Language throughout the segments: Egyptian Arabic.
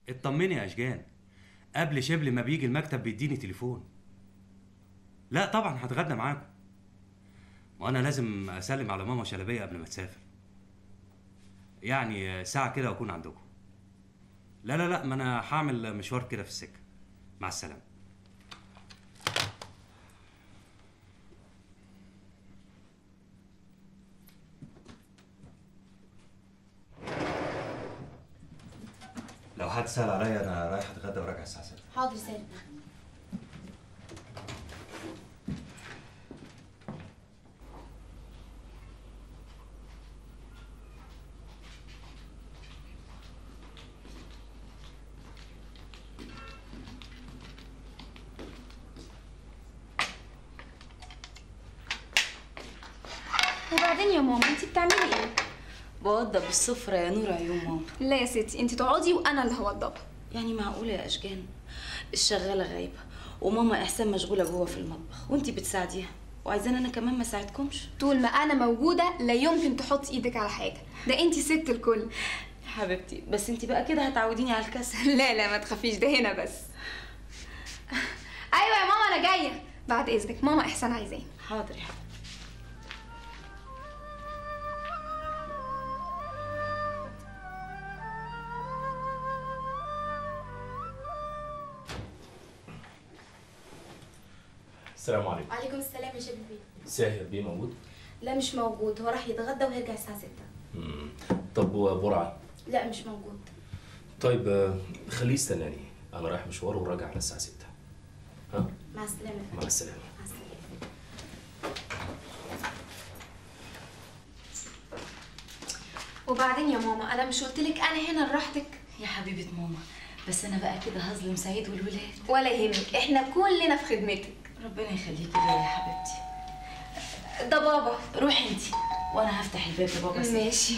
اطمني يا اشجان قبل شبل ما بيجي المكتب بيديني تليفون لا طبعا هتغدى معاكم وانا لازم اسلم على ماما شلبيه قبل ما تسافر يعني ساعه كده واكون عندكم لا لا لا ما انا هعمل مشوار كده في السكه مع السلامه لو حد سأل عليا انا رايح اتغدى وراجع الساعه 6 حاضر سالم وبعدين يا ماما انت بتعملي ايه؟ بوضب السفرة يا نور عيون ماما لا يا ستي انت تقعدي وانا اللي هوضبها يعني معقولة يا أشجان الشغالة غايبة وماما إحسان مشغولة جوه في المطبخ وانتي بتساعديها وعايزاني أنا كمان ما ساعدكمش طول ما انا موجوده لا يمكن تحطي ايدك على حاجه ده انت ست الكل يا حبيبتي بس انتي بقى كده هتعوديني على الكسل لا لا ما تخافيش ده هنا بس ايوه يا ماما انا جايه بعد اذنك ماما احسان عايزاني حاضر يا حبيبتي السلام عليكم وعليكم السلام يا شباب بيه ساهر بيه موجود لا مش موجود هو راح يتغدى وهيرجع الساعه 6 مم. طب وبرعه لا مش موجود طيب آه، خليه يستناني انا رايح مشوار وراجع على الساعه 6 ها مع السلامه مع السلامه مع السلامه وبعدين يا ماما انا مش قلت لك انا هنا لراحتك يا حبيبة ماما بس أنا بقى كده هظلم سعيد والولاد ولا يهمك احنا كلنا في خدمتك ربنا يخليكي ليا يا حبيبتي ده بابا روحي انتي وأنا هفتح الباب لبابا سعيد ماشي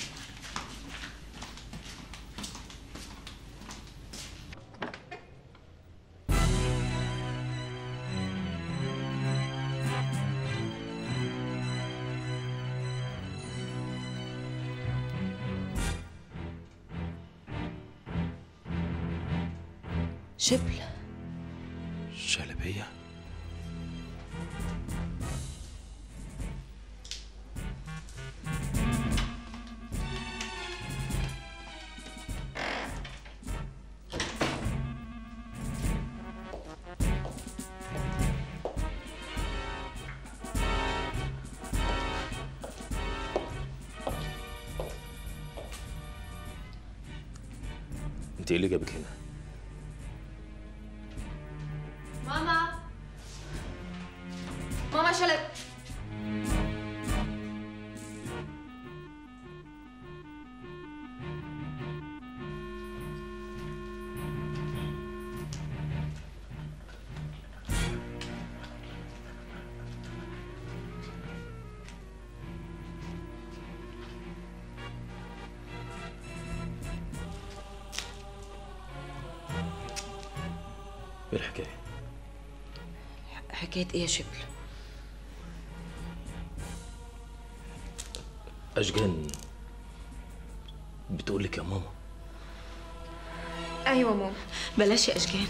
شبل شلبيه انت ايه اللي جابك هنا ماما ماما شلت ايه الحكايه حكاية إيه يا شبل اشجان بتقول لك يا ماما ايوه ماما بلاش يا أشجان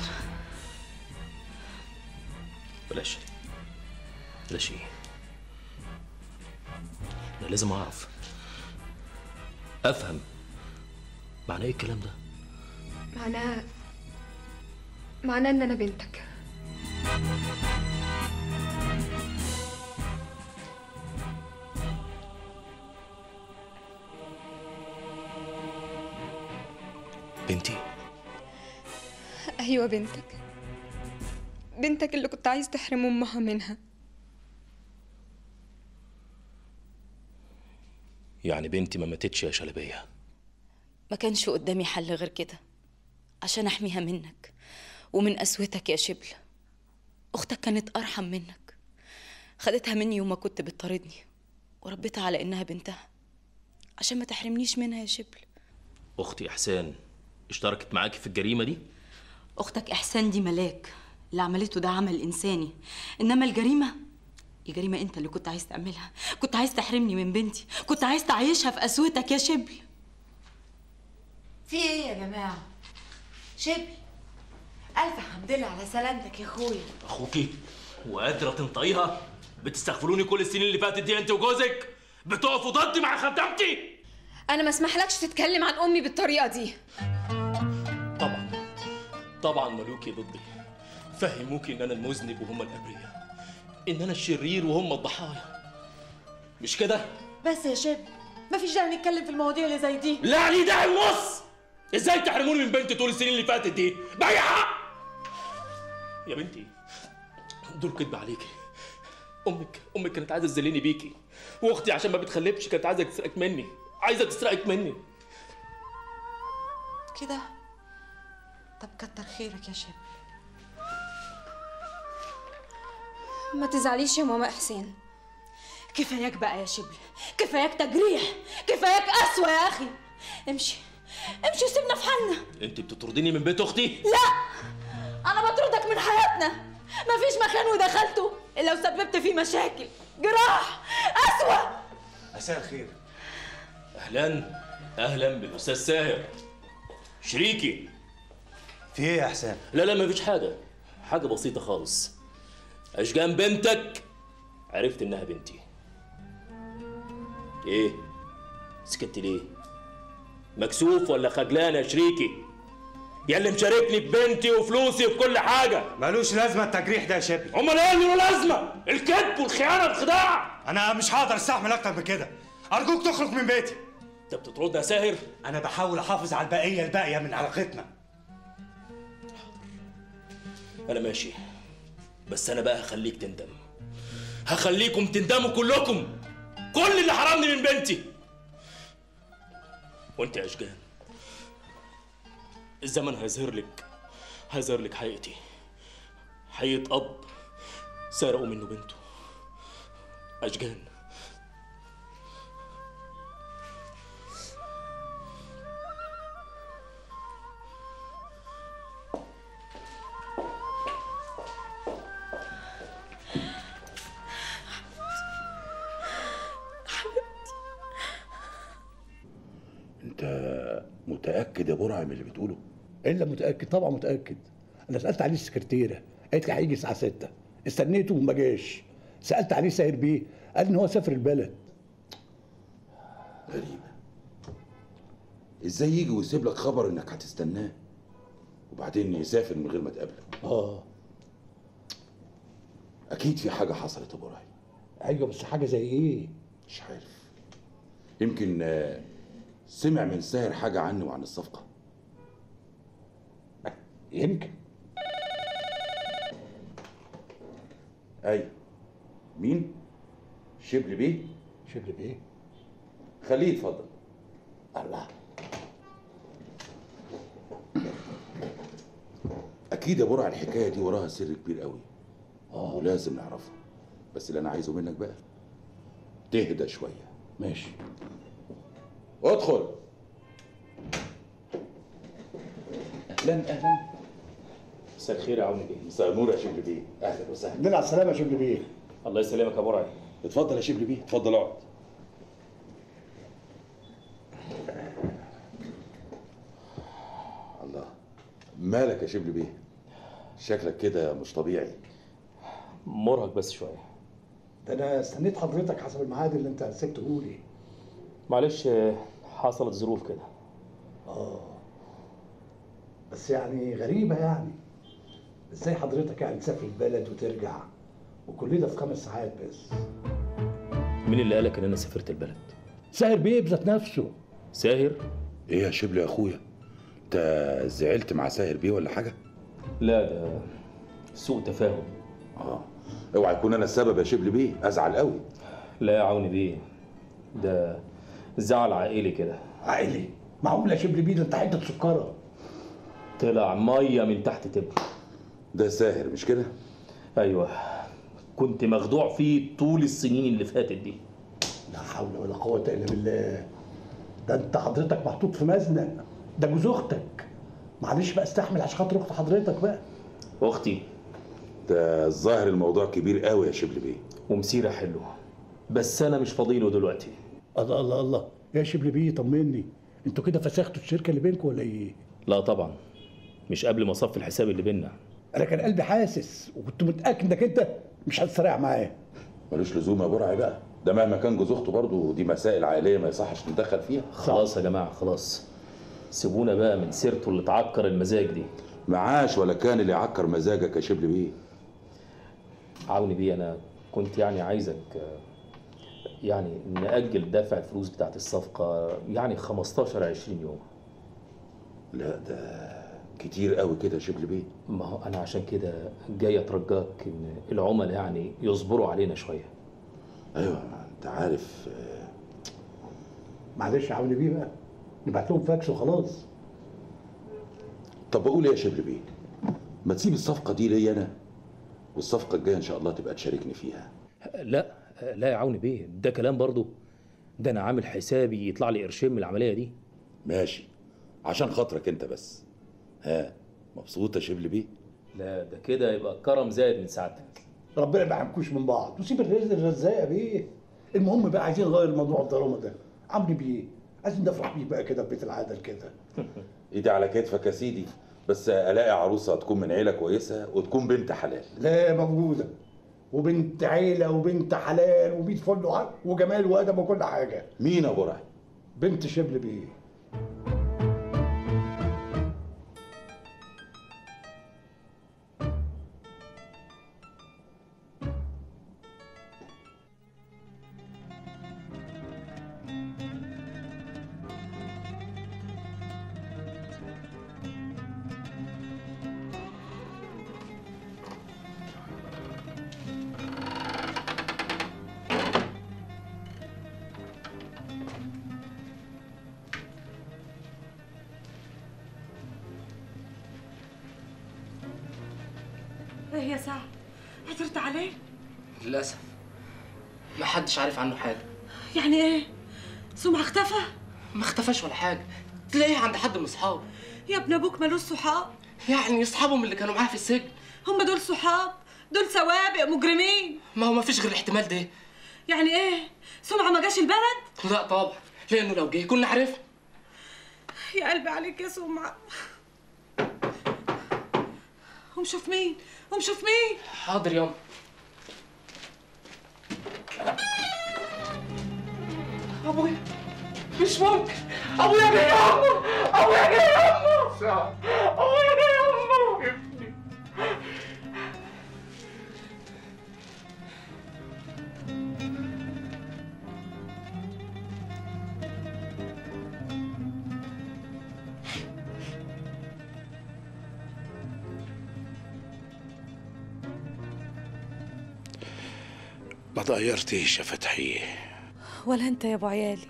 بلاش بلاش ايه انا لازم اعرف افهم معنى ايه الكلام ده معناه معناه ان انا بنتك بنتي ايوه بنتك بنتك اللي كنت عايز تحرم امها منها يعني بنتي ما ماتتش يا شلبيه ما كانش قدامي حل غير كده عشان أحميها منك ومن قسوتك يا شبل أختك كانت أرحم منك خدتها مني يوم ما كنت بتطاردني وربيتها على إنها بنتها عشان ما تحرمنيش منها يا شبل اختي احسان اشتركت معاكي في الجريمه دي أختك إحسان دي ملاك اللي عملته ده عمل إنساني إنما الجريمة الجريمة أنت اللي كنت عايز تعملها كنت عايز تحرمني من بنتي كنت عايز تعيشها في قسوتك يا شبل في ايه يا جماعه شبل الف حمد لله على سلامتك يا اخويا اخوكي وقادره تنطقيها بتستغفروني كل السنين اللي فاتت دي انت وجوزك بتقفوا ضدي مع خدامتي انا ما اسمحلكش تتكلم عن امي بالطريقه دي طبعا طبعا ملوكي ضدي فهموكي ان انا المذنب وهم الابرياء ان انا الشرير وهم الضحايا مش كده بس يا شبل مفيش داعي نتكلم في المواضيع اللي زي دي لا لي داعي النص ازاي تحرموني من بنتي طول السنين اللي فاتت دي باقي حق يا بنتي دول كدب عليكي امك امك كانت عايزه تذلني بيكي واختي عشان ما بتخلفش كانت عايزه تسرقك مني عايزه تسرقك مني كده طب كتر خيرك يا شبل ما تزعليش يا ماما احسان كفاياك بقى يا شبل كفاياك تجريح كفاياك قسوة يا اخي امشي امشي وسيبنا في حالنا انت بتطرديني من بيت اختي انا بطردك من حياتنا مفيش مكان ودخلته الا وسببت فيه مشاكل جراح قسوة مساء الخير اهلا اهلا بالاستاذ ساهر شريكي في ايه يا حسام لا لا مفيش حاجه حاجه بسيطه خالص اشجان بنتك عرفت انها بنتي ايه سكت ليه مكسوف ولا خجلان يا شريكي يا اللي مشاركني ببنتي وفلوسي وفي كل حاجه ملوش لازمه التجريح ده يا شبل امال ايه اللي له لازمه الكذب والخيانه والخداع انا مش هقدر استحمل اكتر من كده ارجوك تخرج من بيتي انت بتطرد يا ساهر انا بحاول احافظ على البقيه الباقيه من علاقتنا انا ماشي بس انا بقى هخليك تندم هخليكم تندموا كلكم كل اللي حرمني من بنتي وانت يا اشجان الزمن هيظهر لك هيظهر لك حقيقتي حقيقة اب سرقوا منه بنته اشجان انت متاكد يا برعي من اللي بتقوله الا متاكد طبعا متاكد انا سالت عليه السكرتيره قالت لي هيجي الساعه 6 استنيته وما جاش سالت عليه ساير بيه قال ان هو سافر البلد غريبة ازاي يجي ويسيب لك خبر انك هتستناه وبعدين يسافر من غير ما تقابله اه اكيد في حاجة حصلت يا ابو راي ايوه بس حاجه زي ايه مش عارف يمكن آه، سمع من ساهر حاجة عني وعن الصفقة يمكن ايوه مين شبل بيه شبل بايه خليه يتفضل الله اكيد يا برع الحكايه دي وراها سر كبير قوي اه ولازم نعرفه بس اللي انا عايزه منك بقى تهدى شويه ماشي ادخل اهلا اهلا مساء الخير يا عوني بيه مساء النور يا شبل بيه اهلا وسهلا الحمد لله على السلامه يا شبل بيه الله يسلمك يا برعي اتفضل يا شبل بيه اتفضل اقعد الله مالك يا شبل بيه شكلك كده مش طبيعي مرهق بس شويه ده انا استنيت حضرتك حسب الميعاد اللي انت سبته لي معلش آه، حصلت ظروف كده بس يعني غريبه يعني ازاي حضرتك يعني تسافر البلد وترجع وكل ده في خمس ساعات بس مين اللي قالك ان انا سافرت البلد ساهر بيه بذات نفسه ساهر ايه يا شبل يا اخويا انت زعلت مع ساهر بيه ولا حاجه لا ده سوء تفاهم اه اوعى يكون انا السبب يا شبل بيه ازعل قوي لا يا عوني بيه ده زعل عائلي كده عائلي معقول يا شبل بيه ده انت حته سكره طلع ميه من تحت تبر ده ساهر مش كده ايوه كنت مخدوع فيه طول السنين اللي فاتت دي لا حول ولا قوه الا بالله ده انت حضرتك محطوط في مزنق ده جوز اختك معلش بقى استحمل عشان خاطر اخت حضرتك بقى اختي ده الظاهر الموضوع كبير قوي يا شبل بيه ومسيره حلو بس انا مش فاضيله دلوقتي الله الله الله يا شبل بيه طمني انتوا كده فسختوا الشركه اللي بينكم ولا ايه؟ لا طبعا مش قبل ما اصفي الحساب اللي بينا انا كان قلبي حاسس وكنت متاكد انك انت مش هتسرع معاه ملوش لزوم يا برعي بقى ده مهما كان جوز اخته برضه دي مسائل عائليه ما يصحش نتدخل فيها خلاص يا جماعه خلاص سيبونا بقى من سيرته اللي تعكر المزاج دي معاش ولا كان اللي يعكر مزاجك يا شبل بيه عاوني بيه انا كنت يعني عايزك آه، يعني نأجل دفع الفلوس بتاعت الصفقة يعني 15 20 يوم لا ده كتير قوي كده يا شبل بيه ما هو انا عشان كده جاي اترجاك ان العملاء يعني يصبروا علينا شوية ايوه ما انت عارف آه، معلش عاوني بيه بقى نبعت لهم فاكس وخلاص طب بقول ايه يا شبل بيه ما تسيب الصفقه دي ليا انا والصفقه الجايه ان شاء الله تبقى تشاركني فيها لا لا يا عوني بيه ده كلام برضو ده انا عامل حسابي يطلع لي قرشين من العملية دي ماشي عشان خاطرك انت بس ها مبسوط يا شبل بيه لا ده كده يبقى الكرم زايد من سعادتك ربنا ما يحمكوش من بعض وسيب الرزق الرزاقه بيه المهم بقى عايزين نغير موضوع الضرامه ده عمرو بيه عايزين نفرح بيه بقى كده في بيت العدل كده ايدي على كتفك يا سيدي بس الاقي عروسه تكون من عيله كويسه وتكون بنت حلال لا موجوده وبنت عيله وبنت حلال وبيت فل وع- وجمال وادب وكل حاجه مين ابو رعي بنت شبل بيه ايه يا سعد عثرت عليه للأسف ما حدش عارف عنه حاجة يعني ايه سمعة اختفى ما اختفاش ولا حاجة تلاقيه عند حد من أصحابه يا ابن ابوك ملوش صحاب يعني أصحابهم اللي كانوا معاه في السجن هم دول صحاب دول سوابق مجرمين ما هو ما فيش غير الاحتمال ده يعني ايه سمعة ما جاش البلد لا طبعا لأنه لو جه كنا عرفنا يا قلبي عليك يا سمعة قوم شوف مين قوم شوف مين حاضر ياما أبويا مش ممكن أبويا جاي ياما أبويا جاي ياما أبويا جاي ياما ابني ما اتغيرتيش يا فتحية ولا انت يا ابو عيالي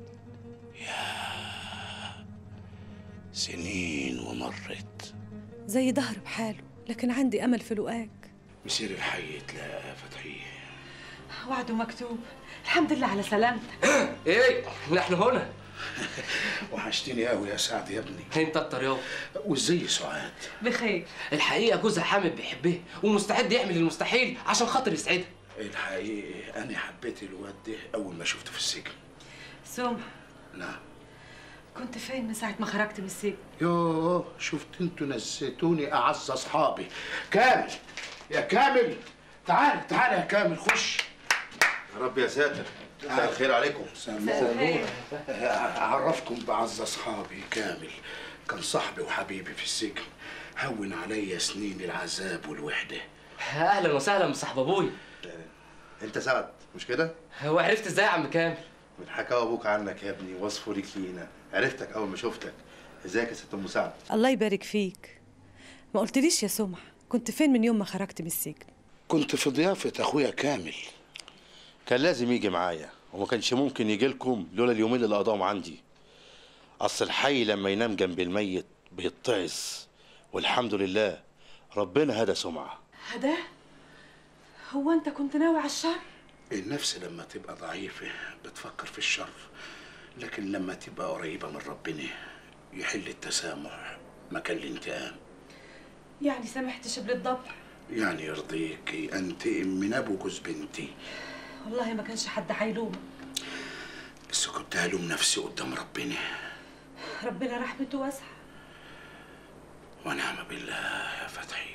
سنين ومرت زي ظهر بحاله لكن عندي امل في لقاك مسير الحي تلاقى فتحية وعده مكتوب الحمد لله على سلامتك إيه نحن هنا وحشتني قوي يا سعد يا ابني أنت الطريق وازاي سعاد بخير الحقيقة جوزها حامد بيحبها ومستعد يعمل المستحيل عشان خاطر يسعدها الحقيقة أنا حبيت الواد ده أول ما شفته في السجن سمعة نعم كنت فين من ساعة ما خرجت من السجن يوه شفت انتوا نسيتوني أعز أصحابي كامل يا كامل تعال تعال يا كامل خش يا رب يا ساتر مساء الخير عليكم الخير. أعرفكم بعز أصحابي كامل كان صاحبي وحبيبي في السجن هون عليا سنين العذاب والوحدة أهلا وسهلا بصاحب أبويا انت سعد مش كده وعرفت إزاي يا عم كامل من حكى ابوك عنك يا ابني وصفه ليك لينا عرفتك اول ما شفتك ازيك يا ست ام سعد الله يبارك فيك ما قلتليش يا سمعة كنت فين من يوم ما خرجت من السجن كنت في ضيافة أخويا كامل كان لازم يجي معايا وما كانش ممكن يجي لكم لولا اليومين اللي قضاهم عندي اصل الحي لما ينام جنب الميت بيتعظ والحمد لله ربنا هدى سمعه هدا هو انت كنت ناوي على الشر النفس لما تبقى ضعيفة بتفكر في الشر لكن لما تبقى قريبة من ربنا يحل التسامح مكان الانتقام يعني سامحت شبل الضبع يعني يرضيك انتقم من ابو جوز بنتي والله ما كانش حد هيلومك بس كنت هلوم نفسي قدام ربنا ربنا رحمته واسعة ونعم بالله يا فتحي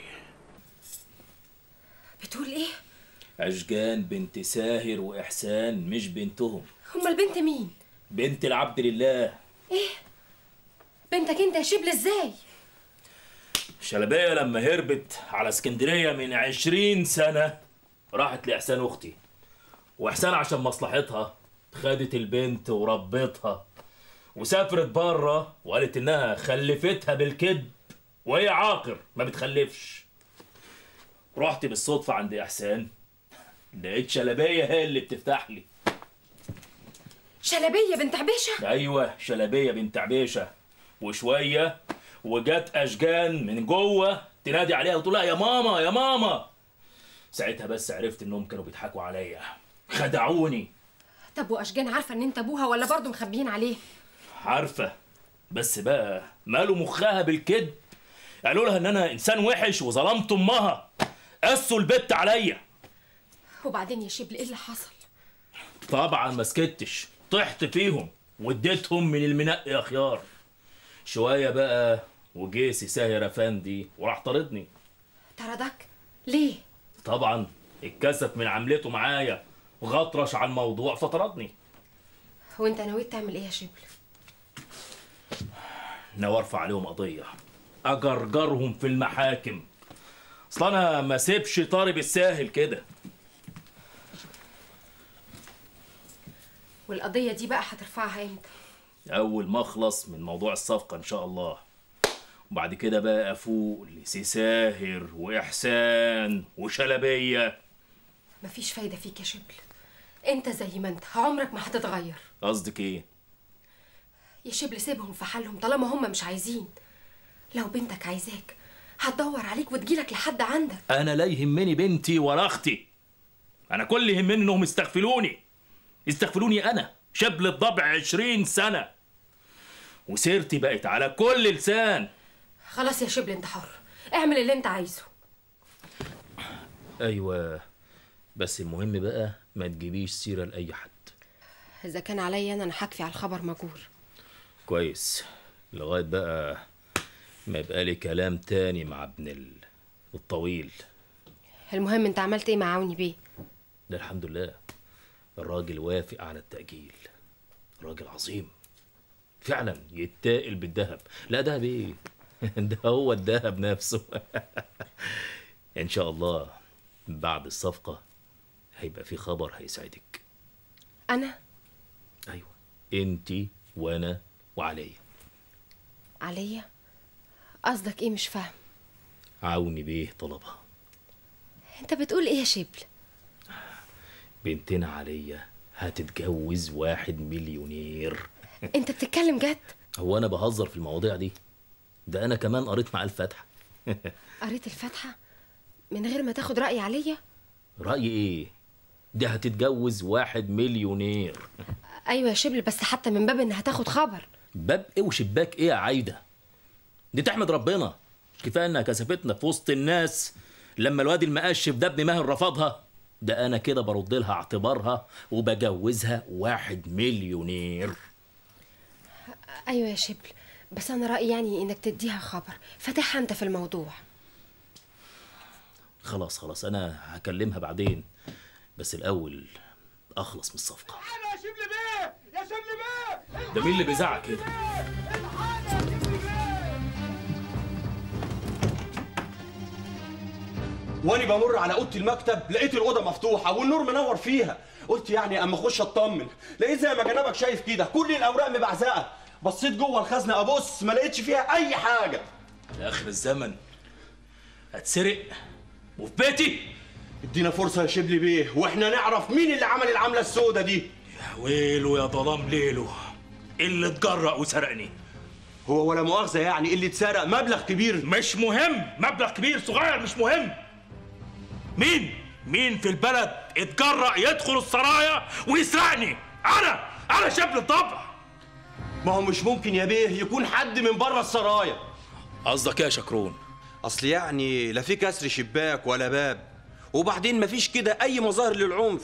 بتقول ايه اشجان بنت ساهر واحسان مش بنتهم هما البنت مين بنت العبد لله ايه بنتك انت يا شبل ازاي شلبية لما هربت على اسكندرية من عشرين سنة راحت لإحسان أختي وإحسان عشان مصلحتها خدت البنت وربتها وسافرت بره وقالت إنها خلفتها بالكذب وهي عاقر ما بتخلفش رحت بالصدفة عند إحسان لقيت شلبية هي اللي بتفتح لي شلبيه بنت عبيشه ايوه شلبيه بنت عبيشه وشويه وجت اشجان من جوه تنادي عليها وتقول لها يا ماما يا ماما ساعتها بس عرفت انهم كانوا بيضحكوا عليا خدعوني طب واشجان عارفه ان انت ابوها ولا برضه مخبيين عليه عارفه بس بقى ماله مخها بالكذب قالوا لها ان انا انسان وحش وظلمت امها قسوا البت عليا وبعدين يا شبل ايه اللي حصل طبعا ما سكتش طحت فيهم واديتهم من المنق يا خيار شويه بقى وجيسي ساهر افندي وراح طاردني طردك ليه طبعا اتكسف من عملته معايا وغطرش على الموضوع فطردني وانت نويت تعمل ايه يا شبل ناوي ارفع عليهم قضيه اجرجرهم في المحاكم اصل انا ما سيبش طاري بالساهل كده والقضيه دي بقى هترفعها امتى اول ما اخلص من موضوع الصفقه ان شاء الله وبعد كده بقى افوق لسي ساهر واحسان وشلبيه مفيش فايده فيك يا شبل انت زي ما انت عمرك ما هتتغير قصدك ايه يا شبل سيبهم في حالهم طالما هم مش عايزين لو بنتك عايزاك هتدور عليك وتجيلك لحد عندك انا لا يهمني بنتي ولا اختي انا كل اللي يهمني انهم يستغفلوني يستغفلوني انا شاب الضبع عشرين سنه وسيرتي بقت على كل لسان خلاص يا شبل انت حر اعمل اللي انت عايزه ايوه بس المهم بقى ما تجيبيش سيره لاي حد اذا كان عليا انا انا هكفي على الخبر مجور كويس لغايه بقى ما يبقى لي كلام تاني مع ابن ال- الطويل المهم انت عملت ايه مع عوني بيه ده الحمد لله الراجل وافق على التأجيل راجل عظيم فعلا يتاقل بالذهب لا دهب ايه ده هو الذهب نفسه ان شاء الله بعد الصفقة هيبقى في خبر هيسعدك انا ايوه انتي وانا وعليا عليا قصدك ايه مش فاهم عاوني بيه طلبها انت بتقول ايه يا شبل بنتنا عليا هتتجوز واحد مليونير انت بتتكلم جد هو انا بهزر في المواضيع دي ده انا كمان قريت معاه الفاتحه قريت الفاتحه من غير ما تاخد راي عليا رايي ايه دي هتتجوز واحد مليونير ايوه يا شبل بس حتى من باب انها تاخد خبر باب ايه وشباك ايه يا عايده دي تحمد ربنا كفايه انها كسفتنا في وسط الناس لما الواد المقشف ده ابن ماهر رفضها ده انا كده برد لها اعتبارها وبجوزها واحد مليونير ايوه يا شبل بس انا رايي يعني انك تديها خبر فاتحها انت في الموضوع خلاص خلاص انا هكلمها بعدين بس الاول اخلص من الصفقه يا شبل بيه يا شبل بيه ده مين اللي بيزعق كده وانا بمر على اوضه المكتب لقيت الاوضه مفتوحه والنور منور فيها قلت يعني اما اخش اطمن لقيت زي ما جنابك شايف كده كل الاوراق مبعزقه بصيت جوه الخزنه ابص ما لقيتش فيها اي حاجه يا اخر الزمن هتسرق وفي بيتي ادينا فرصه يا شبلي بيه واحنا نعرف مين اللي عمل العمله السوداء دي يا ويله يا ظلام ليله اللي اتجرأ وسرقني هو ولا مؤاخذه يعني اللي اتسرق مبلغ كبير مش مهم مبلغ كبير صغير مش مهم مين مين في البلد اتجرأ يدخل السرايا ويسرقني انا انا شاب الطبع ما هو مش ممكن يا بيه يكون حد من بره السرايا قصدك ايه يا شكرون اصل يعني لا في كسر شباك ولا باب وبعدين مفيش كده اي مظاهر للعنف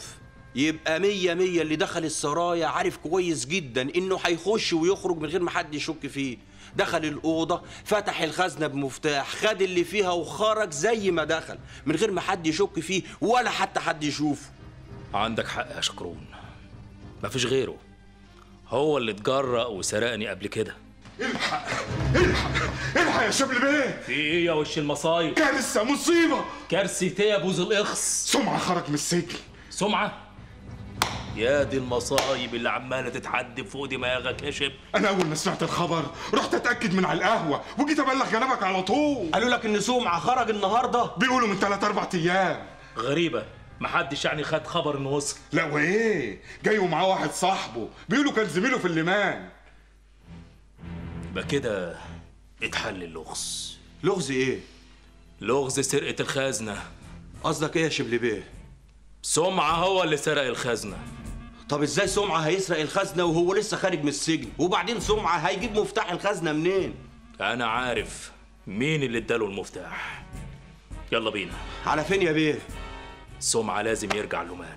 يبقى مية مية اللي دخل السرايا عارف كويس جدا انه هيخش ويخرج من غير ما حد يشك فيه دخل الأوضة فتح الخزنة بمفتاح خد اللي فيها وخرج زي ما دخل من غير ما حد يشك فيه ولا حتى حد يشوفه عندك حق يا شكرون مفيش غيره هو اللي اتجرأ وسرقني قبل كده الحق الحق يا شبل بيه في ايه يا وش المصايب كارثة مصيبة كارثة يا بوز الاخص سمعة خرج من السجن سمعة يا دي المصايب اللي عمالة تتحدف فوق دماغك يا شب أنا أول ما سمعت الخبر رحت أتأكد من على القهوة وجيت أبلغ جنابك على طول قالوا لك إن سمعة خرج النهاردة بيقولوا من ثلاث أربع أيام غريبة محدش يعني خد خبر إنه وصل لا وإيه جاي ومعاه واحد صاحبه بيقولوا كان زميله في الليمان يبقى كده اتحل اللغز لغز إيه؟ لغز سرقة الخزنة قصدك إيه يا شبل بيه؟ سمعة هو اللي سرق الخزنة طب ازاي سمعة هيسرق الخزنة وهو لسه خارج من السجن وبعدين سمعة هيجيب مفتاح الخزنة منين أنا عارف مين اللي اداله المفتاح يلا بينا على فين يا بيه سمعة لازم يرجع لومان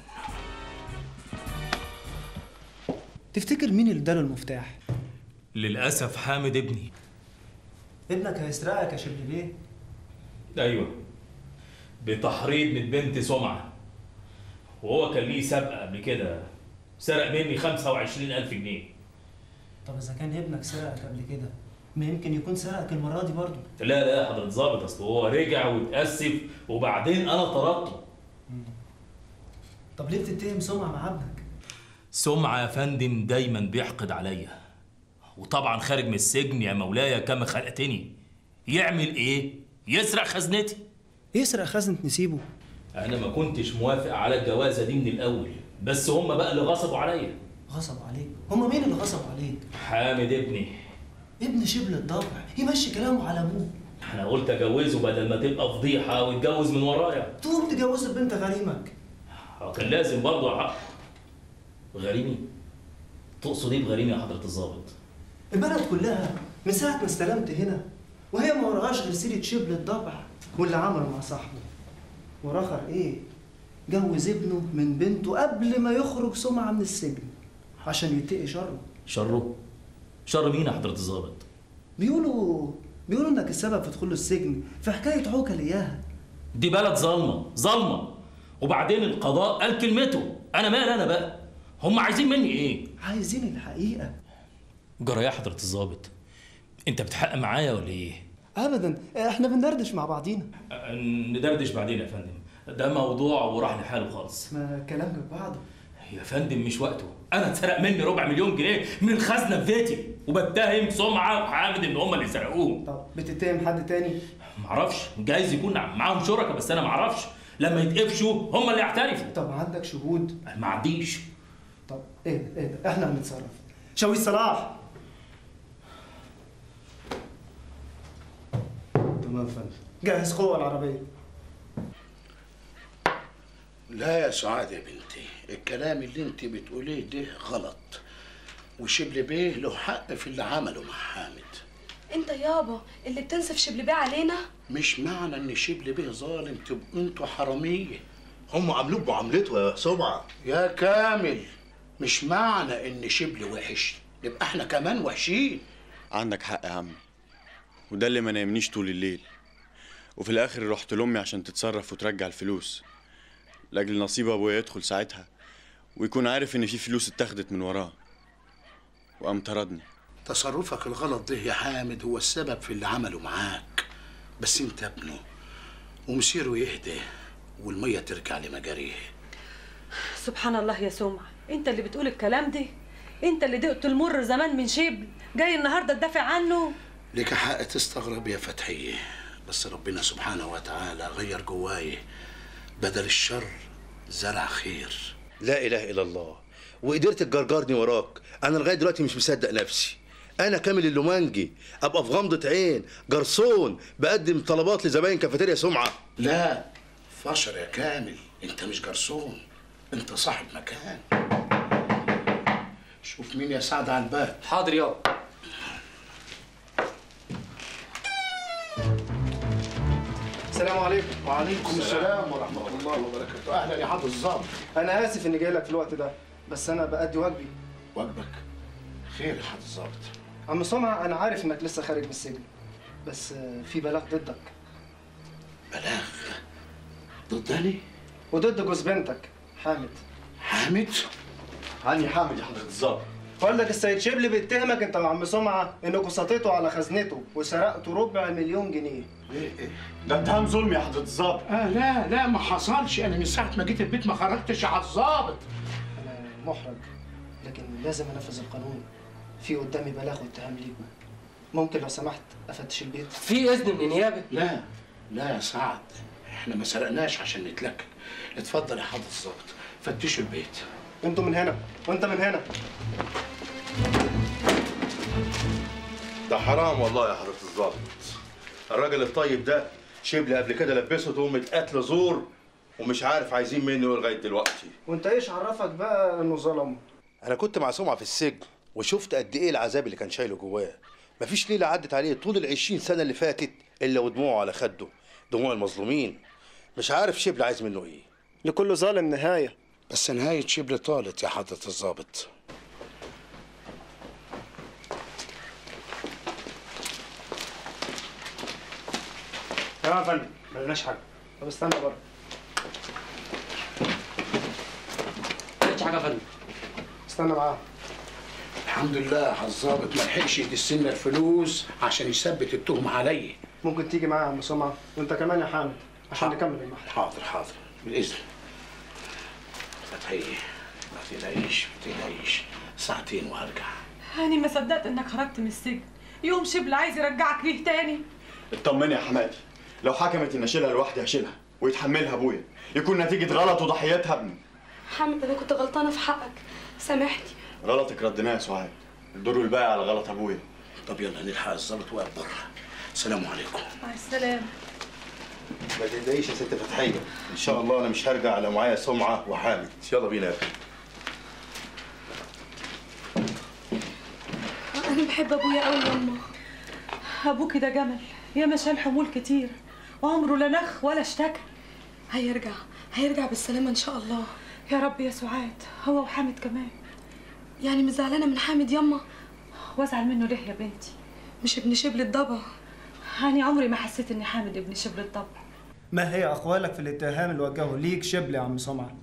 تفتكر مين اللي اداله المفتاح؟ للأسف حامد ابني ابنك هيسرقك يا شبل بيه أيوه بتحريض من بنت سمعة وهو كان ليه سابقة قبل كده سرق مني 25000 جنيه طب اذا كان ابنك سرقك قبل كده ما يمكن يكون سرقك المره دي برضه لا لا يا حضرة ظابط أصل هو رجع واتأسف وبعدين أنا طردته طب ليه بتتهم سمعه مع ابنك؟ سمعة يا فندم دايما بيحقد عليا وطبعا خارج من السجن يا مولاي كما خلقتني يعمل ايه؟ يسرق خزنتي يسرق خزنة نسيبه انا ما كنتش موافق على الجوازه دي من الاول بس هم بقى اللي غصبوا عليا غصبوا عليك هما مين اللي غصبوا عليك؟ حامد ابني ابن شبل الضبع يمشي كلامه على ابوه انا قلت اجوزه بدل ما تبقى فضيحه ويتجوز من ورايا تقوم تجوزه بنت غريمك كان لازم برضه حق غريمي تقصد ايه بغريمي يا حضره الظابط البلد كلها من ساعة ما استلمت هنا وهي ما وراهاش غير سيرة شبل الضبع واللي عمله مع صاحبه وراخر ايه؟ جوز ابنه من بنته قبل ما يخرج سمعة من السجن عشان يتقي شره شره شر مين يا حضره الظابط بيقولوا بيقولوا انك السبب في دخوله السجن في حكاية عوكل اياها دي بلد ظلمه ظلمه وبعدين القضاء قال كلمته انا مال انا بقى هم عايزين مني ايه عايزين الحقيقة جرى يا حضره الظابط انت بتحقق معايا ولا ايه ابدا احنا بندردش مع بعضينا ندردش بعدين يا فندم ده موضوع وراح لحاله خالص ما كلام جنب بعضه يا فندم مش وقته انا اتسرق مني ربع مليون جنيه من الخزنه في بيتي وبتهم سمعه وحامد ان هم اللي سرقوه طب بتتهم حد تاني معرفش جايز يكون معاهم شركاء بس انا معرفش لما يتقفشوا هم اللي يعترفوا طب عندك شهود ما عنديش طب ايه ده ايه ده احنا بنتصرف شوي صلاح تمام فندم جهز قوة العربية لا يا سعاد يا بنتي الكلام اللي انت بتقوليه ده غلط وشبل بيه له حق في اللي عمله مع حامد انت يابا اللي بتنسف شبلبيه علينا مش معنى ان شبل بيه ظالم تبقوا انتوا حراميه هم عاملوك بعملته يا سمعه يا كامل مش معنى ان شبل وحش يبقى احنا كمان وحشين عندك حق يا عم وده اللي ما نايمنيش طول الليل وفي الاخر رحت لامي عشان تتصرف وترجع الفلوس لاجل نصيب ابويا يدخل ساعتها ويكون عارف ان في فلوس اتاخدت من وراه وقام طردني تصرفك الغلط ده يا حامد هو السبب في اللي عمله معاك بس انت ابنه ومصيره يهدى والميه ترجع لمجاريها سبحان الله يا سمعة انت اللي بتقول الكلام ده انت اللي دقت المر زمان من شبل جاي النهارده تدافع عنه لك حق تستغرب يا فتحية بس ربنا سبحانه وتعالى غير جواي بدل الشر زرع خير لا اله الا الله وقدرت تجرجرني وراك انا لغايه دلوقتي مش مصدق نفسي انا كامل اللومانجي ابقى في غمضه عين جرسون بقدم طلبات لزباين كافيتيريا سمعه لا فشر يا كامل انت مش جرسون انت صاحب مكان شوف مين يا سعد على الباب حاضر يابا السلام عليكم وعليكم السلام ورحمة الله وبركاته أهلا يا حضر الظابط انا اسف اني جاي لك في الوقت ده بس انا بأدي واجبي واجبك خير يا حضر الظابط عم سمعة انا عارف انك لسه خارج من السجن بس آه، في بلاغ ضدك بلاغ ضدني وضد جوز بنتك حامد حامد عني حامد يا حضرة الظابط والدك السيد شبلي بيتهمك انت وعم سمعة انكم سطيتوا على خزنته وسرقتوا ربع مليون جنيه ده اتهام ظلم يا حضرة الظابط آه لا لا ما حصلش انا من ساعه ما جيت البيت ما خرجتش على الظابط انا محرج لكن لازم انفذ القانون في قدامي بلاغ واتهام ليكم ممكن لو سمحت افتش البيت في إذن من النيابة؟ لا لا يا سعد احنا ما سرقناش عشان نتلكك اتفضل يا حضرة الظابط فتشوا البيت انتوا من هنا وانت من هنا ده حرام والله يا حضرة الظابط الراجل الطيب ده شبل قبل كده لبسه تهمة قتل زور ومش عارف عايزين منه ايه لغاية دلوقتي وانت ايش عرفك بقى انه ظلمه أنا كنت مع سمعة في السجن وشفت قد إيه العذاب اللي كان شايله جواه مفيش ليلة عدت عليه طول العشرين سنة اللي فاتت إلا ودموعه على خده دموع المظلومين مش عارف شبل عايز منه إيه لكل ظالم نهاية بس نهاية شبل طالت يا حضرة الظابط يا فندم ملناش حاجة طب استنى بره مالكش حاجة يا فندم استنى معاه الحمد لله يا حضرة الظابط ما لحقش يدسلنا الفلوس عشان يثبت التهمة عليا ممكن تيجي معايا يا عم سمعة وانت كمان يا حامد عشان نكمل المحل حاضر حاضر بالإذن فتحية ما تقلقيش ما تقلقيش ساعتين وهرجع هاني ما صدقت انك خرجت من السجن يوم شبل عايز يرجعك ليه تاني اطمني يا حماتي لو حكمت ان اشيلها لوحدي هشيلها ويتحملها ابويا يكون نتيجه غلط وضحيتها ابني حامد انا كنت غلطانه في حقك سامحني غلطك ردناه يا سعاد الدور الباقي على غلط ابويا طب يلا نلحق الظابط واقف بره السلام عليكم مع السلامه ما تقلقيش يا ست فتحية إن شاء الله أنا مش هرجع لو معايا سمعة وحامد يلا بينا يا أخي انا بحب ابويا قوي ياما ابوكي ده جمل ياما شال حمول كتير وعمره لا نخ ولا اشتكى هيرجع هيرجع بالسلامه ان شاء الله يا رب يا سعاد هو وحامد كمان يعني مش زعلانه من حامد ياما وازعل منه ليه يا بنتي مش ابن شبل الضبع هاني عمري ما حسيت ان حامد ابن شبل الطبع ما هي اقوالك في الاتهام اللي وجهه ليك شبل يا عم سمعة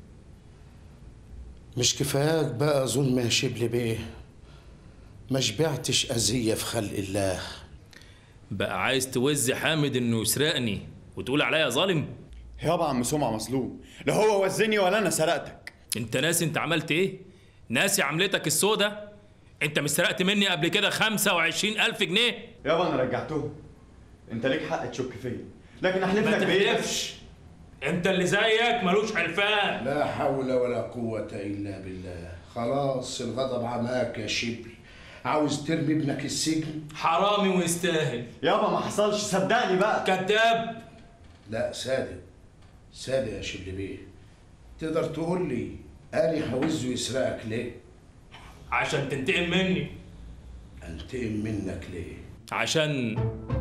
مش كفاياك بقى ظلم يا شبل بيه ما شبعتش أذية في خلق الله بقى عايز توزي حامد انه يسرقني وتقول عليا ظالم يابا عم سمعة مظلوم لا هو وزني ولا انا سرقتك انت ناسي انت عملت ايه ناسي عملتك السودة انت مش سرقت مني قبل كده 25 الف جنيه يابا انا رجعتهم انت ليك حق تشك فيا لكن احلف ما لك بايه تحلفش انت اللي زيك ملوش حلفان لا حول ولا قوة إلا بالله خلاص الغضب عماك يا شبل عاوز ترمي ابنك السجن حرامي ويستاهل يابا ما حصلش صدقني بقى كذاب لا صادق صادق يا شبل بيه تقدر تقول لي أنا عاوزه يسرقك ليه؟ عشان تنتقم مني انتقم منك ليه؟ عشان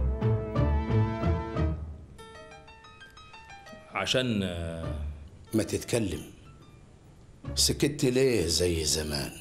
عشان آه، ما تتكلم سكت ليه زي زمان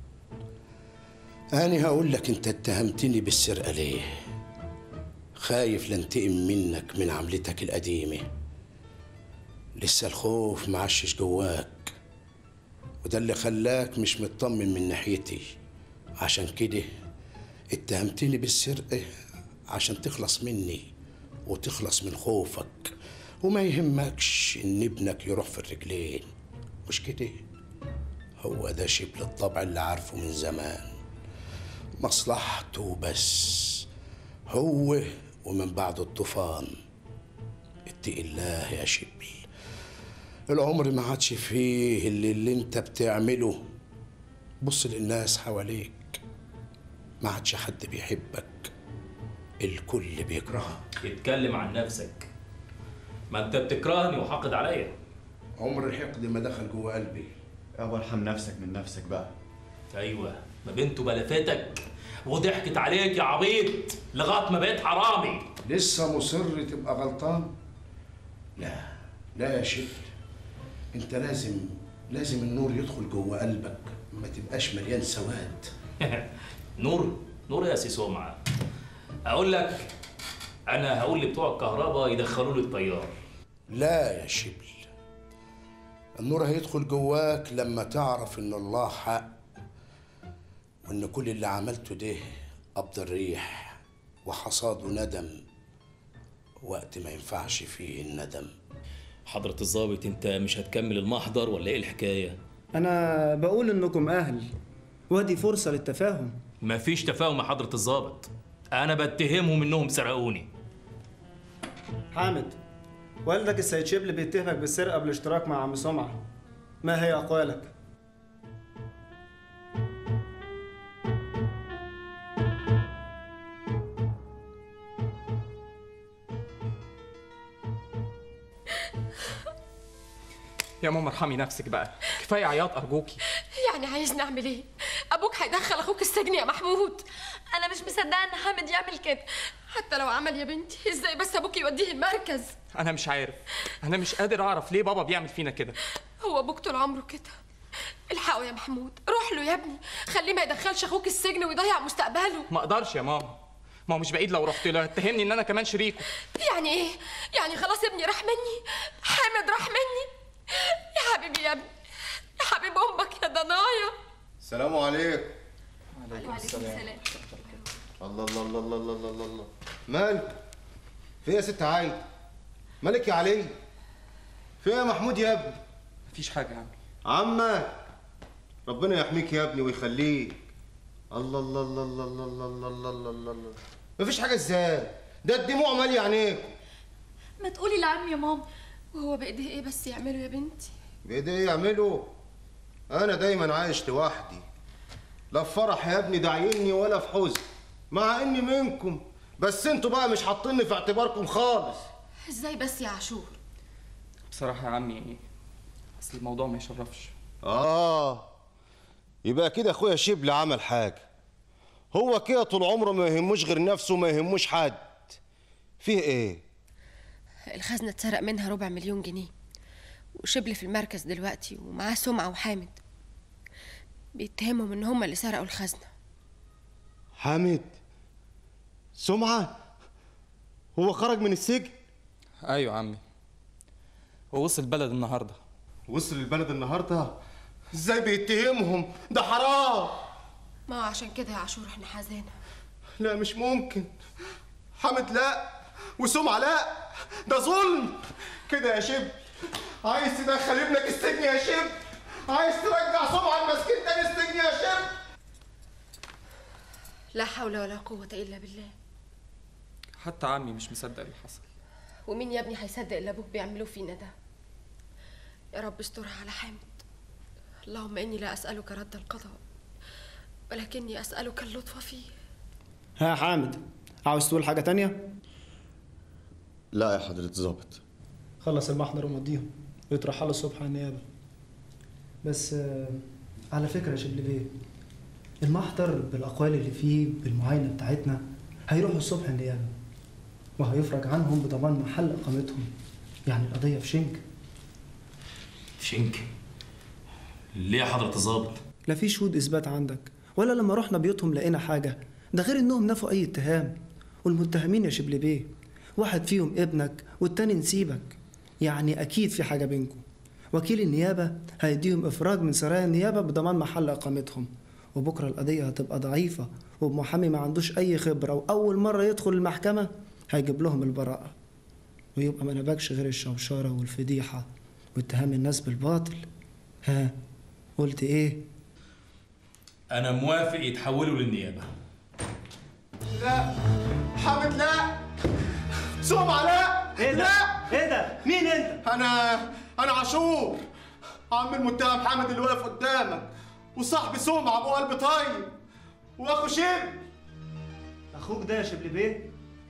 أنا هقول لك أنت اتهمتني بالسرقة ليه خايف لانتقم منك من عملتك القديمة لسه الخوف معشش جواك وده اللي خلاك مش مطمن من ناحيتي عشان كده اتهمتني بالسرقة عشان تخلص مني وتخلص من خوفك وما يهمكش ان ابنك يروح في الرجلين مش كده هو ده شبل الطبع اللي عارفه من زمان مصلحته بس هو ومن بعده الطوفان اتق الله يا شبل العمر ما عادش فيه اللي, اللي انت بتعمله بص للناس حواليك ما عادش حد بيحبك الكل بيكرهك اتكلم عن نفسك ما انت بتكرهني وحاقد عليا عمر الحقد ما دخل جوه قلبي يابا ارحم نفسك من نفسك بقى ايوه ما بنته بلفتك وضحكت عليك يا عبيط لغايه ما بقيت حرامي لسه مصر تبقى غلطان لا لا يا شبل انت لازم لازم النور يدخل جوه قلبك ما تبقاش مليان سواد نور نور يا سي سمعة اقول لك انا هقول لبتوع الكهرباء يدخلوا لي الطيار لا يا شبل النور هيدخل جواك لما تعرف ان الله حق وان كل اللي عملته ده قبض الريح وحصاده ندم وقت ما ينفعش فيه الندم حضرة الضابط انت مش هتكمل المحضر ولا ايه الحكاية؟ انا بقول انكم اهل وادي فرصه للتفاهم مفيش تفاهم مع حضرة الضابط انا بتهمهم انهم سرقوني حامد والدك السيد شبل بيتهمك بالسرقه بالاشتراك مع عم سمعه ما هي اقوالك يا ماما ارحمي نفسك بقى كفايه عياط ارجوكي يعني عايز نعمل ايه ابوك هيدخل اخوك السجن يا محمود انا مش مصدقه ان حامد يعمل كده حتى لو عمل يا بنتي ازاي بس ابوك يوديه المركز انا مش عارف انا مش قادر اعرف ليه بابا بيعمل فينا كده هو ابوك طول عمره كده الحقه يا محمود روح له يا ابني خليه ما يدخلش اخوك السجن ويضيع مستقبله ما اقدرش يا ماما ما هو مش بعيد لو رحت له اتهمني ان انا كمان شريكه يعني ايه يعني خلاص ابني راح مني حامد راح مني يا حبيبي يا ابني يا حبيب امك يا ضنايا السلام عليكم وعليكم السلام الله الله الله الله الله الله الله مالك في إيه يا ست عايد مالك يا علي في إيه يا محمود يا ابني مفيش حاجه يا عم عمك ربنا يحميك يا ابني ويخليك الله الله الله الله الله الله الله الله الله الله الله مفيش حاجه ازاي ده الدموع ماليه عينيك ما تقولي لعم يا ماما وهو بايديه ايه بس يعمله يا بنتي بايديه ايه يعملوا انا دايما عايش لوحدي لا في فرح يا ابني داعيني ولا في حزن مع اني منكم بس انتوا بقى مش حاطيني في اعتباركم خالص ازاي بس يا عاشور بصراحه يا عمي اصل الموضوع ما يشرفش اه يبقى كده اخويا شبل عمل حاجه هو كده طول عمره ما يهموش غير نفسه وما يهموش حد فيه ايه الخزنة اتسرق منها ربع مليون جنيه وشبل في المركز دلوقتي ومعاه سمعة وحامد بيتهمهم ان هما اللي سرقوا الخزنة حامد سمعه هو خرج من السجن ايوه يا عمي هو وصل البلد النهارده وصل البلد النهارده ازاي بيتهمهم ده حرام ما هو عشان كده يا عاشور احنا حزانة لا مش ممكن حامد لا وسمعة لا ده ظلم كده يا شب عايز تدخل ابنك السجن يا شب عايز ترجع سمعة المسكين تاني السجن يا شب لا حول ولا قوة إلا بالله حتى عمي مش مصدق اللي حصل ومين يا ابني هيصدق اللي أبوك بيعملوه فينا ده يا رب استرها على حامد اللهم إني لا أسألك رد القضاء ولكني أسألك اللطف فيه ها يا حامد عاوز تقول حاجه تانية لا يا حضرة الظابط خلص المحضر ومضيهم ويترحلوا الصبح على النيابه بس آه، على فكره يا شبل بيه المحضر بالاقوال اللي فيه بالمعاينه بتاعتنا هيروحوا الصبح النيابه وهيفرج عنهم بضمان محل اقامتهم يعني القضيه في شنك شنك ليه يا حضرة الضابط؟ لا في شهود اثبات عندك ولا لما رحنا بيوتهم لقينا حاجه ده غير انهم نفوا اي اتهام والمتهمين يا شبل بيه واحد فيهم ابنك والتاني نسيبك يعني اكيد في حاجه بينكم وكيل النيابه هيديهم افراج من سرايا النيابه بضمان محل اقامتهم وبكره القضيه هتبقى ضعيفه ومحامي ما عندوش اي خبره واول مره يدخل المحكمه هيجيب لهم البراءه ويبقى ما نبكش غير الشوشره والفضيحه واتهام الناس بالباطل ها قلت ايه انا موافق يتحولوا للنيابة لا حامد لا سمعة لا ايه ده؟ لا ايه ده؟ مين انت؟ انا انا عاشور عم المتهم حامد اللي واقف قدامك وصاحبي سمعة ابو قلب طيب واخو شيب اخوك ده يا شبل بيه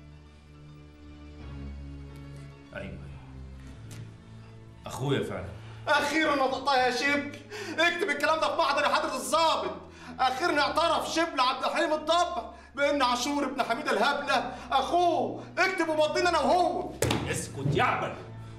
ايوه اخويا فعلا اخيرا نطقتها يا شبل اكتب الكلام ده في محضر يا حضرة الظابط اخيرا اعترف شبل عبد الحليم الضبع بان عاشور ابن حميد الهبله اخوه اكتب ومضينا انا وهو اسكت يعبل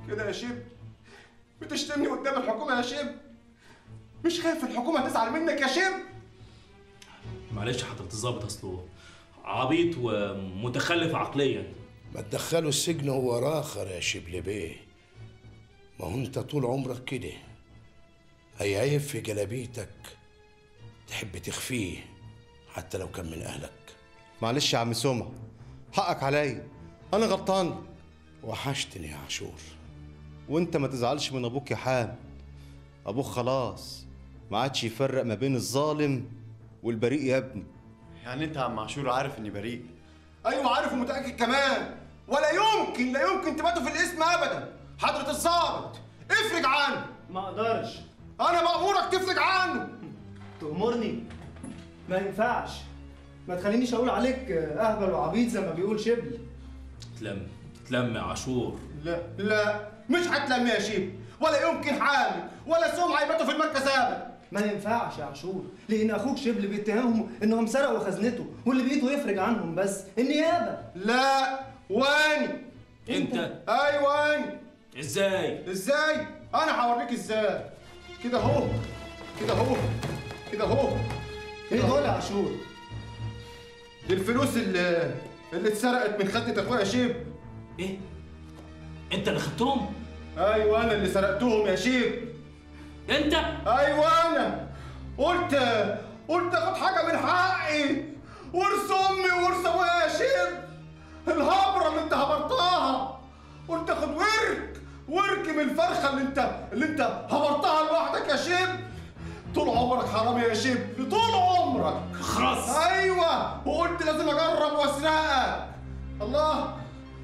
كده يا شيب بتشتمني قدام الحكومه يا شيب مش خايف الحكومه تزعل منك يا شيب معلش حضرة الظابط اصله عبيط ومتخلف عقليا ما تدخله السجن هو راخر يا شبل بيه ما هو انت طول عمرك كده اي عيب في جلابيتك تحب تخفيه حتى لو كان من اهلك معلش يا عم سمع حقك عليا انا غلطان وحشتني يا عاشور وانت ما تزعلش من ابوك يا حام ابوك خلاص ما عادش يفرق ما بين الظالم والبريء يا ابني يعني انت يا عم عاشور عارف اني بريء ايوه عارف ومتاكد كمان ولا يمكن لا يمكن تباتوا في الاسم ابدا حضره الظابط افرج عنه ما اقدرش انا بامرك تفرج عنه تأمرني ما ينفعش ما تخلينيش اقول عليك اهبل وعبيط زي ما بيقول شبل تلم تلم يا عاشور لا لا مش هتلم يا شيب ولا يمكن حامل ولا سمعه يباتوا في المركز ابدا ما ينفعش يا عاشور لان اخوك شبل بيتهمهم انهم سرقوا خزنته واللي بايده يفرج عنهم بس النيابه لا واني انت ايوه واني ازاي ازاي انا هوريك ازاي كده اهو كده اهو كده اهو ايه دول يا عاشور دي الفلوس اللي اللي اتسرقت من خدة اخويا شيب ايه انت اللي خدتهم ايوه انا اللي سرقتهم يا شيب انت ايوه انا قلت قلت اخد حاجه من حقي ورث امي ورث ابويا يا شيب الهبره اللي انت هبرتها قلت اخد ورك ورك من الفرخه اللي انت اللي انت هبرتها لوحدك يا شيب طول عمرك حرامي يا شيب طول عمرك خلاص ايوه وقلت لازم اجرب واسرقك الله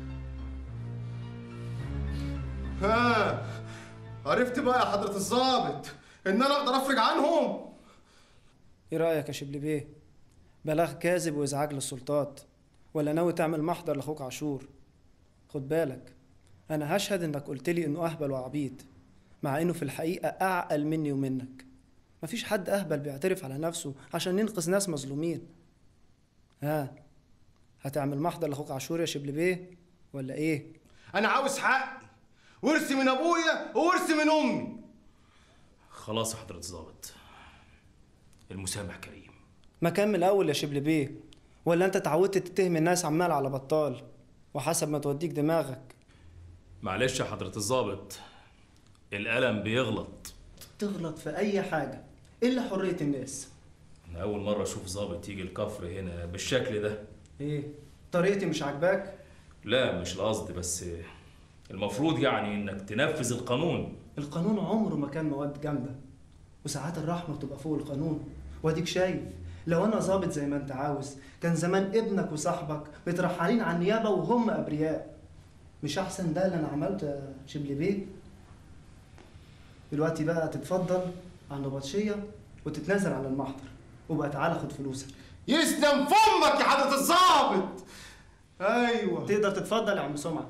ها عرفت بقى يا حضرة الظابط ان انا اقدر افرج عنهم ايه رايك يا شبل بيه بلاغ كاذب وازعاج للسلطات ولا ناوي تعمل محضر لاخوك عاشور خد بالك انا هشهد انك قلت لي انه اهبل وعبيط مع انه في الحقيقه اعقل مني ومنك مفيش حد اهبل بيعترف على نفسه عشان ينقذ ناس مظلومين ها هتعمل محضر لاخوك عاشور يا شبل بيه ولا ايه انا عاوز حقي ورثي من ابويا وورثي من امي خلاص يا حضرة الظابط المسامح كريم ما كان من الاول يا شبل بيه ولا انت اتعودت تتهم الناس عمال على بطال وحسب ما توديك دماغك معلش يا حضرة الظابط القلم بيغلط تغلط في اي حاجه الا حريه الناس انا اول مرة اشوف ظابط يجي الكفر هنا بالشكل ده ايه طريقتي مش عاجباك لا مش القصد بس المفروض يعني انك تنفذ القانون القانون عمره ما كان مواد جامده وساعات الرحمه بتبقى فوق القانون واديك شايف لو انا ظابط زي ما انت عاوز كان زمان ابنك وصاحبك مترحلين على النيابه وهم ابرياء مش احسن ده اللي انا عملته يا شبلي بيه دلوقتي بقى تتفضل على النبطشيه وتتنازل عن المحضر وبقى تعالى خد فلوسك يسلم فمك يا حضرة الظابط ايوه تقدر تتفضل يا عم سمعه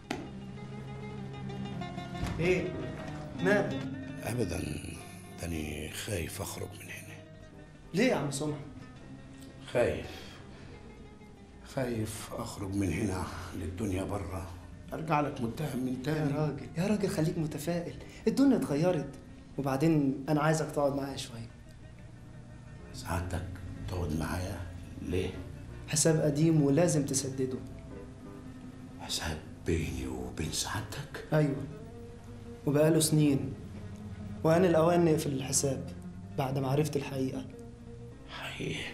ايه مالك ابدا تاني خايف اخرج من هنا ليه يا عم سمعه خايف خايف اخرج من هنا للدنيا بره ارجع لك متهم من يا تاني راجل يا راجل خليك متفائل الدنيا اتغيرت وبعدين انا عايزك تقعد معايا شويه سعادتك تقعد معايا ليه حساب قديم ولازم تسدده حساب بيني وبين سعادتك ايوه وبقاله سنين وانا الاوان نقفل الحساب بعد ما عرفت الحقيقه حقيقة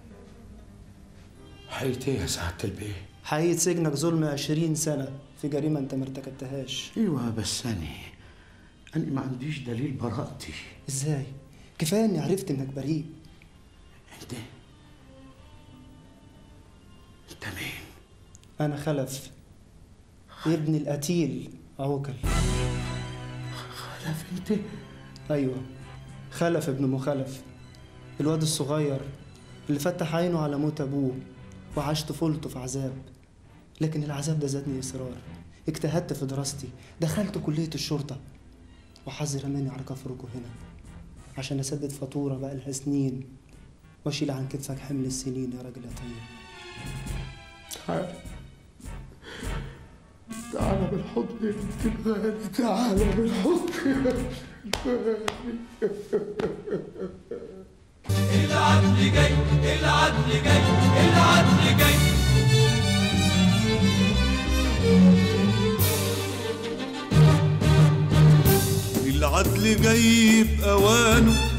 حقيقة ايه يا سعادة البيه؟ حقيقة سجنك ظلم عشرين سنة في جريمة انت ما ارتكبتهاش ايوه بس انا انا ما عنديش دليل براءتي ازاي؟ كفاية اني عرفت انك بريء انت انت مين؟ انا خلف ابن القتيل عوكل خلف انت؟ ايوه خلف ابن مخلف الواد الصغير اللي فتح عينه على موت ابوه وعاش طفولته في عذاب لكن العذاب ده زادني اصرار اجتهدت في دراستي دخلت كلية الشرطة وحظي رماني على كفركم هنا عشان اسدد فاتورة بقى لها سنين واشيل عن كتفك حمل السنين يا راجل يا طيب تعال تعال بالحضن يا بنت الغالي تعالى بالحضن العدل جاي العدل جاي العدل جاي العدل جاي بأوانه